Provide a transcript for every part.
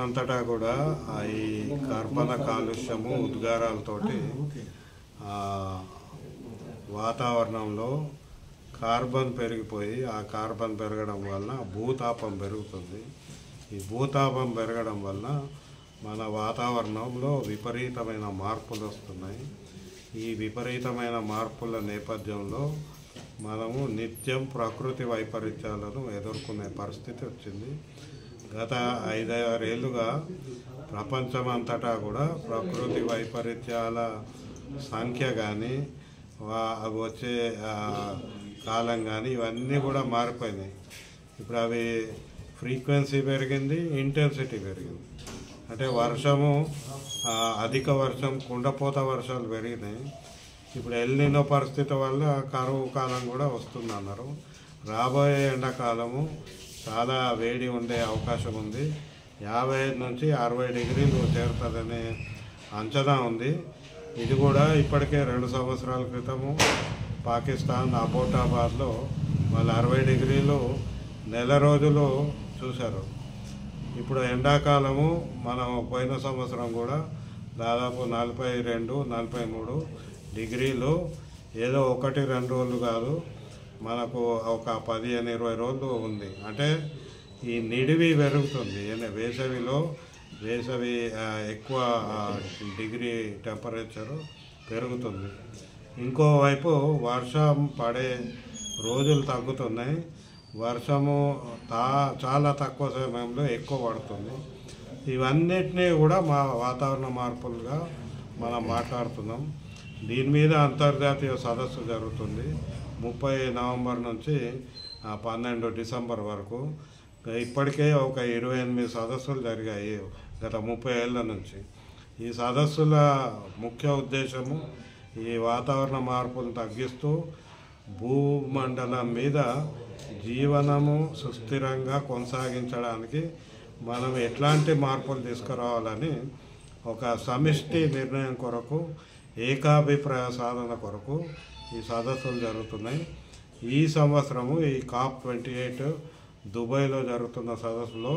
అంతటా కూడా ఆ ఈ కర్బన కాలుష్యము ఉద్గారాలతోటి ఆ, వాతావరణంలో కార్బన్ పెరిగిపోయి ఆ కార్బన్ పెరగడం వలన భూతాపం పెరుగుతుంది ఈ భూతాపం పెరగడం వలన మన వాతావరణంలో విపరీతమైన మార్పులు వస్తున్నాయి ఈ విపరీతమైన మార్పుల నేపథ్యంలో మనము నిత్యం ప్రకృతి వైపరీత్యాలను ఎదుర్కొనే పరిస్థితి వచ్చింది గత ఐదారేళ్లుగా ప్రపంచమంతటా కూడా ప్రకృతి వైపరీత్యాల సంఖ్య కానీ అవి వచ్చే ఆ, కాలం కానీ ఇవన్నీ కూడా మారిపోయినాయి ఇప్పుడు అవి ఫ్రీక్వెన్సీ పెరిగింది ఇంటెన్సిటీ పెరిగింది అంటే వర్షము ఆ, అధిక వర్షం కుండపోత వర్షాలు పెరిగినాయి ఇప్పుడు ఎల్నినో పరిస్థితి వల్ల కరువు కాలం కూడా వస్తుంది అన్నారు రాబోయే ఎండాకాలము చాలా వేడి ఉండే అవకాశం ఉంది యాభై ఐదు నుంచి అరవై డిగ్రీలు చేరుతుందనే అంచనా ఉంది ఇది కూడా ఇప్పటికే రెండు సంవత్సరాల క్రితము పాకిస్తాన్ అబోటాబాద్లో వాళ్ళు అరవై డిగ్రీలు నెల రోజులు చూశారు ఇప్పుడు ఎండాకాలము మనం పోయిన సంవత్సరం కూడా దాదాపు నలభై రెండు నలభై మూడు డిగ్రీలు ఏదో ఒకటి రెండు రోజులు కాదు మనకు ఒక పదిహేను ఇరవై రోజులు ఉంది అంటే ఈ నిడివి పెరుగుతుంది ఏనే- వేసవిలో వేసవి ఆ, ఎక్కువ ఆ, డిగ్రీ టెంపరేచరు పెరుగుతుంది ఇంకోవైపు వర్షం పడే రోజులు తగ్గుతున్నాయి వర్షము తా చాలా తక్కువ సమయంలో ఎక్కువ పడుతుంది ఇవన్నిటినీ కూడా మా వాతావరణ మార్పులుగా మనం మాట్లాడుతున్నాం దీని మీద అంతర్జాతీయ సదస్సు జరుగుతుంది ముప్పై నవంబర్ నుంచి ఆ, పన్నెండు డిసెంబర్ వరకు ఇప్పటికే ఒక ఇరవై ఎనిమిది సదస్సులు జరిగాయి గత ముప్పై ఏళ్ళ నుంచి ఈ సదస్సుల ముఖ్య ఉద్దేశము ఈ వాతావరణ మార్పులను తగ్గిస్తూ భూమండలం మీద జీవనము సుస్థిరంగా కొనసాగించడానికి మనం ఎట్లాంటి మార్పులు తీసుకురావాలని ఒక సమిష్టి నిర్ణయం కొరకు ఏకాభిప్రాయ సాధన కొరకు ఈ సదస్సులు జరుగుతున్నాయి ఈ సంవత్సరము ఈ కాప్ ట్వంటీ ఎయిట్ దుబాయ్లో జరుగుతున్న సదస్సులో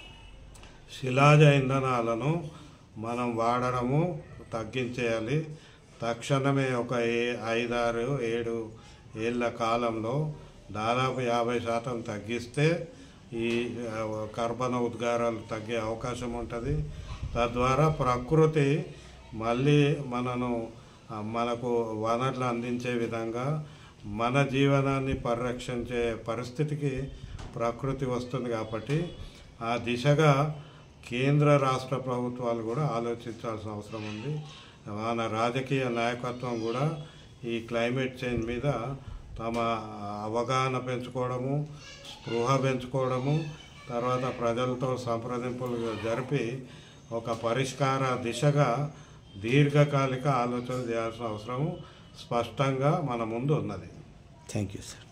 శిలాజ ఇంధనాలను మనం వాడడము తగ్గించేయాలి తక్షణమే ఒక ఏ ఐదారు ఏడు ఏళ్ళ కాలంలో దాదాపు యాభై శాతం తగ్గిస్తే ఈ ఆ, కర్బన ఉద్గారాలు తగ్గే అవకాశం ఉంటుంది తద్వారా ప్రకృతి మళ్ళీ మనను ఆ, మనకు వనరులు అందించే విధంగా మన జీవనాన్ని పరిరక్షించే పరిస్థితికి ప్రకృతి వస్తుంది కాబట్టి ఆ దిశగా కేంద్ర రాష్ట్ర ప్రభుత్వాలు కూడా ఆలోచించాల్సిన అవసరం ఉంది మన రాజకీయ నాయకత్వం కూడా ఈ క్లైమేట్ చేంజ్ మీద తమ అవగాహన పెంచుకోవడము స్పృహ పెంచుకోవడము తర్వాత ప్రజలతో సంప్రదింపులు జరిపి ఒక పరిష్కార దిశగా దీర్ఘకాలిక ఆలోచన చేయాల్సిన అవసరం స్పష్టంగా మన ముందు ఉన్నది థ్యాంక్ యూ సార్